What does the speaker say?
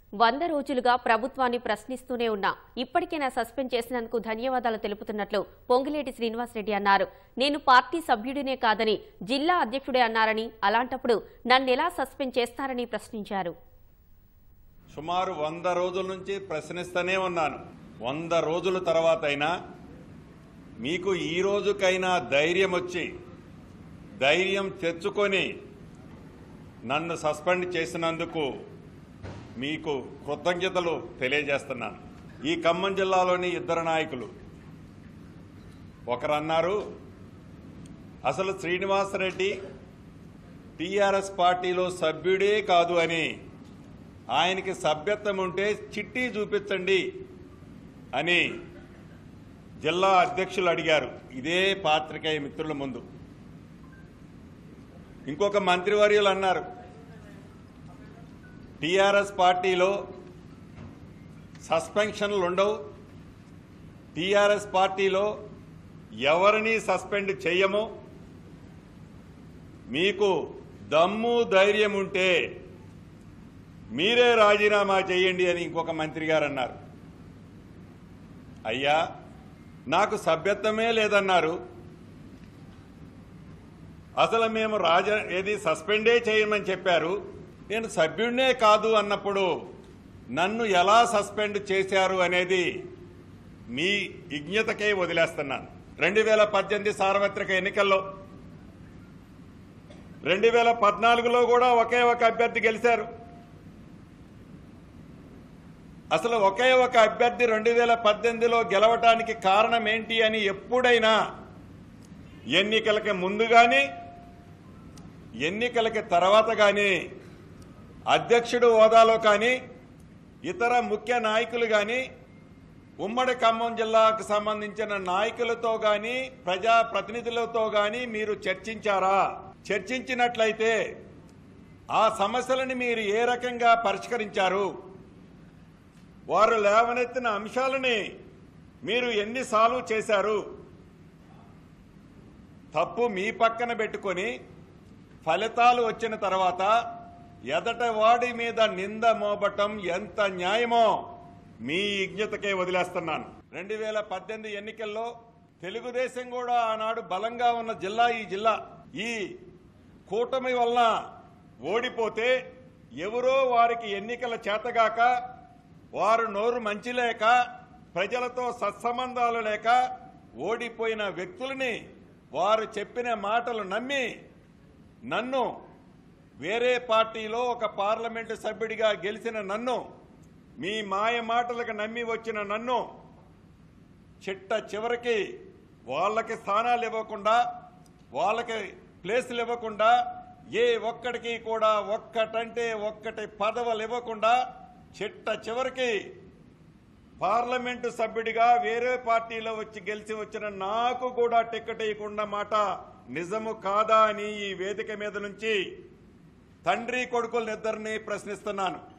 వంద రోజులుగా ప్రభుత్వాన్ని ప్రశ్నిస్తూనే ఉన్నా ఇప్పటికైనా సస్పెండ్ చేసినందుకు ధన్యవాదాలు తెలుపుతున్నట్లు పొంగిలేటి శ్రీనివాసరెడ్డి అన్నారు నేను పార్టీ సభ్యుడినే కాదని జిల్లా అధ్యక్షుడే అన్నారని అలాంటప్పుడు నన్నెలా సస్పెండ్ చేస్తారని ప్రశ్నించారు సుమారు వంద రోజుల నుంచి ప్రశ్నిస్తూనే ఉన్నాను వంద రోజుల తర్వాత అయినా మీకు ఈ రోజుకైనా ధైర్యం వచ్చి ధైర్యం తెచ్చుకొని నన్ను సస్పెండ్ చేసినందుకు మీకు కృతజ్ఞతలు తెలియజేస్తున్నాను ఈ ఖమ్మం జిల్లాలోని ఇద్దరు నాయకులు ఒకరు అన్నారు అసలు శ్రీనివాసరెడ్డి టీఆర్ఎస్ పార్టీలో సభ్యుడే కాదు అని ఆయనకి సభ్యత్వం ఉంటే చిట్టి చూపించండి అని జిల్లా అధ్యక్షులు అడిగారు ఇదే పాత్రికేయ మిత్రుల ముందు ఇంకొక మంత్రివర్యులు అన్నారు టీఆర్ఎస్ పార్టీలో సస్పెన్షన్లు ఉండవు టీఆర్ఎస్ పార్టీలో ఎవరిని సస్పెండ్ చెయ్యము మీకు దమ్ము ధైర్యం ఉంటే మీరే రాజీనామా చేయండి అని ఇంకొక మంత్రి గారు అన్నారు అయ్యా నాకు సభ్యత్వమే లేదన్నారు అసలు మేము రాజ ఏది సస్పెండే చేయమని చెప్పారు నేను సభ్యుడినే కాదు అన్నప్పుడు నన్ను ఎలా సస్పెండ్ చేశారు అనేది మీ విజ్ఞతకే వదిలేస్తున్నాను రెండు వేల పద్దెనిమిది సార్వత్రిక ఎన్నికల్లో రెండు వేల పద్నాలుగులో కూడా ఒకే ఒక అభ్యర్థి గెలిచారు అసలు ఒకే ఒక అభ్యర్థి రెండు వేల పద్దెనిమిదిలో గెలవటానికి కారణం ఏంటి అని ఎప్పుడైనా ఎన్నికలకి ముందు కానీ ఎన్నికలకి తర్వాత కానీ అధ్యక్షుడు హోదాలో కానీ ఇతర ముఖ్య నాయకులు కానీ ఉమ్మడి ఖమ్మం జిల్లాకు సంబంధించిన నాయకులతో కానీ ప్రజా ప్రతినిధులతో కానీ మీరు చర్చించారా చర్చించినట్లయితే ఆ సమస్యలను మీరు ఏ రకంగా పరిష్కరించారు వారు లేవనెత్తిన అంశాలని మీరు ఎన్నిసార్లు చేశారు తప్పు మీ పక్కన పెట్టుకొని ఫలితాలు వచ్చిన తర్వాత ఎదట వాడి మీద నింద మోపటం ఎంత న్యాయమో మీ విజ్ఞతకే వదిలేస్తున్నాను రెండు వేల పద్దెనిమిది ఎన్నికల్లో తెలుగుదేశం కూడా ఆనాడు బలంగా ఉన్న జిల్లా ఈ జిల్లా ఈ కూటమి వలన ఓడిపోతే ఎవరో వారికి ఎన్నికల చేతగాక వారు నోరు మంచి లేక ప్రజలతో సత్సంబంధాలు లేక ఓడిపోయిన వ్యక్తులని వారు చెప్పిన మాటలు నమ్మి నన్ను వేరే పార్టీలో ఒక పార్లమెంటు సభ్యుడిగా గెలిచిన నన్ను మీ మాయ మాటలకు నమ్మి వచ్చిన నన్ను చిట్ట చివరికి వాళ్ళకి స్థానాలు ఇవ్వకుండా వాళ్ళకి ప్లేసులు ఇవ్వకుండా ఏ ఒక్కడికి కూడా ఒక్కటంటే ఒక్కటి పదవులు ఇవ్వకుండా చిట్ట చివరికి పార్లమెంటు సభ్యుడిగా వేరే పార్టీలో వచ్చి గెలిచి వచ్చిన నాకు కూడా టికెట్ ఇవ్వకుండా మాట నిజము కాదా అని ఈ వేదిక మీద నుంచి తండ్రి కొడుకులనిద్దరినీ ప్రశ్నిస్తున్నాను